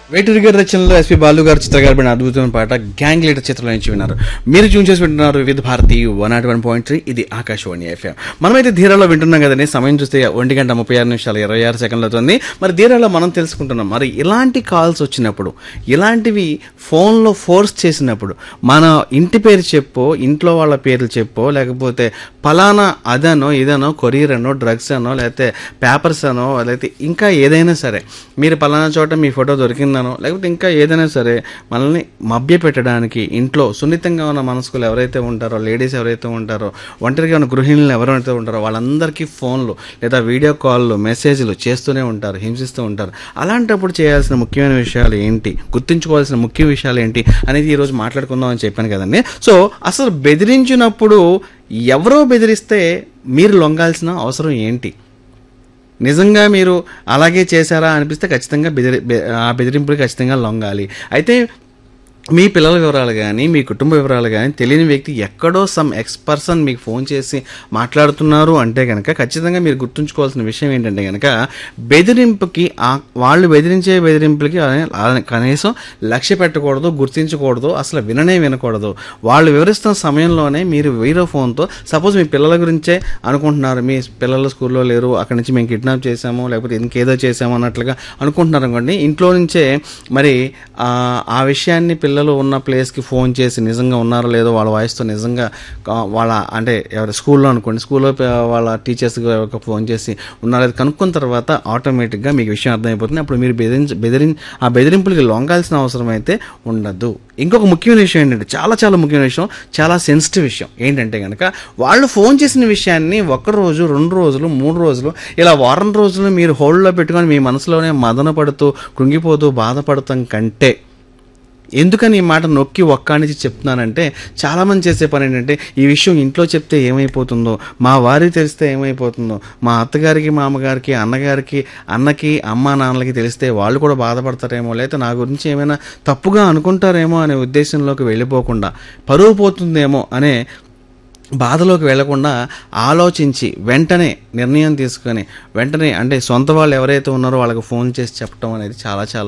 వేటూరి గారి రచనలో ఎస్పి బాలు గారు చిత్రగారిపడిన అద్భుతమైన పాట గ్యాంగ్ లీడర్ చిత్రంలో నుంచి విన్నారు మీరు చూన్ చేసి వింటున్నారు Vividh Bharati one nought one point three ఇది ఆకాశవాణి ఎఫ్ఎం మనమైతే ధీరాలో వింటున్నాం కదండి సమయం చూస్తే ఒంటి గంట ముప్పై ఆరు నిమిషాలు ఇరవై ఆరు సెకండ్లు అవుతుంది మరి ధీరాలో మనం తెలుసుకుంటున్నాం మరి ఇలాంటి కాల్స్ వచ్చినప్పుడు ఇలాంటివి ఫోన్లో ఫోర్స్ చేసినప్పుడు మన ఇంటి పేరు చెప్పో ఇంట్లో వాళ్ళ పేర్లు చెప్పో లేకపోతే ఫలానా అదనో ఇదనో కొరియర్ అనో డ్రగ్స్ అనో లేకపోతే పేపర్స్ అనో లేకపోతే ఇంకా ఏదైనా సరే మీరు పలానా చోట మీ ఫోటో దొరికిందనో లేకపోతే ఇంకా ఏదైనా సరే మనల్ని మభ్య పెట్టడానికి ఇంట్లో సున్నితంగా ఉన్న మనసుకులు ఎవరైతే ఉంటారో లేడీస్ ఎవరైతే ఉంటారో ఒంటరిగా ఉన్న గృహిణులు ఎవరైతే ఉంటారో వాళ్ళందరికీ ఫోన్లు లేదా వీడియో కాల్లు మెసేజ్లు చేస్తూనే ఉంటారు హింసిస్తూ ఉంటారు అలాంటప్పుడు చేయాల్సిన ముఖ్యమైన విషయాలు ఏంటి గుర్తుంచుకోవాల్సిన ముఖ్య విషయాలు ఏంటి అనేది ఈరోజు మాట్లాడుకుందాం అని చెప్పాను కదండి సో అసలు బెదిరించినప్పుడు ఎవరో బెదిరిస్తే మీరు లొంగాల్సిన అవసరం ఏంటి నిజంగా మీరు అలాగే చేశారా అనిపిస్తే ఖచ్చితంగా బెదిరి బె- ఆ బెదిరింపులు ఖచ్చితంగా లొంగాలి అయితే మీ పిల్లల వివరాలు కానీ మీ కుటుంబ వివరాలు కానీ తెలియని వ్యక్తి ఎక్కడో సమ్ ఎక్స్ పర్సన్ మీకు ఫోన్ చేసి మాట్లాడుతున్నారు అంటే కనుక ఖచ్చితంగా మీరు గుర్తుంచుకోవాల్సిన విషయం ఏంటంటే కనుక బెదిరింపుకి ఆ వాళ్ళు బెదిరించే బెదిరింపులకి ఆ- ఆ- కనీసం లక్ష్య పెట్టకూడదు గుర్తించకూడదు అసలు విననే వినకూడదు వాళ్ళు వివరిస్తున్న సమయంలోనే మీరు వేరే ఫోన్తో సపోజ్ మీ పిల్లల గురించే అనుకుంటున్నారు మీ పిల్లలు స్కూల్లో లేరు అక్కడి నుంచి మేము కిడ్నాప్ చేసాము లేకపోతే ఇంకేదో చేసాము అన్నట్లుగా అనుకుంటున్నారు అనుకోండి ఇంట్లో నుంచే మరి ఆ, ఆ విషయాన్ని పిల్లలు ఉన్న ప్లేస్కి ఫోన్ చేసి నిజంగా ఉన్నారో లేదో వాళ్ళ వాయిస్తో నిజంగా ఆ, వాళ్ళ అంటే ఎవరు స్కూల్లో అనుకోండి స్కూల్లో ప- వాళ్ళ టీచర్స్కి ఫోన్ చేసి ఉన్నారో లేదో కనుక్కున్న తర్వాత ఆటోమేటిక్గా మీకు విషయం అర్థమైపోతుంది అప్పుడు మీరు బెదిరించ బెదిరి ఆ బెదిరింపులకి లొంగాల్సిన అవసరం అయితే ఉండదు ఇంకొక ముఖ్యమైన విషయం ఏంటంటే చాలా చాలా ముఖ్యమైన విషయం చాలా సెన్సిటివ్ విషయం ఏంటంటే కనుక వాళ్ళు ఫోన్ చేసిన విషయాన్ని ఒక రోజు రెండు రోజులు మూడు రోజులు ఇలా వారం రోజులు మీరు హోల్డ్లో పెట్టుకొని మీ మనసులోనే మదన పడుతూ కృంగిపోతూ బాధపడతాం కంటే ఎందుకని ఈ మాట నొక్కి ఒక్కానిచి చెప్తున్నానంటే చాలామంది చేసే పని ఏంటంటే ఈ విషయం ఇంట్లో చెప్తే ఏమైపోతుందో మా వారికి తెలిస్తే ఏమైపోతుందో మా అత్తగారికి మామగారికి అన్నగారికి అన్నకి అమ్మ నాన్నలకి తెలిస్తే వాళ్ళు కూడా బాధపడతారేమో లేకపోతే నా గురించి ఏమైనా తప్పుగా అనుకుంటారేమో అనే ఉద్దేశంలోకి వెళ్ళిపోకుండా పరువు పోతుందేమో అనే బాధలోకి వెళ్లకుండా ఆలోచించి వెంటనే నిర్ణయం తీసుకొని వెంటనే అంటే సొంత వాళ్ళు ఎవరైతే ఉన్నారో వాళ్ళకి ఫోన్ చేసి చెప్పడం అనేది చాలా చాలా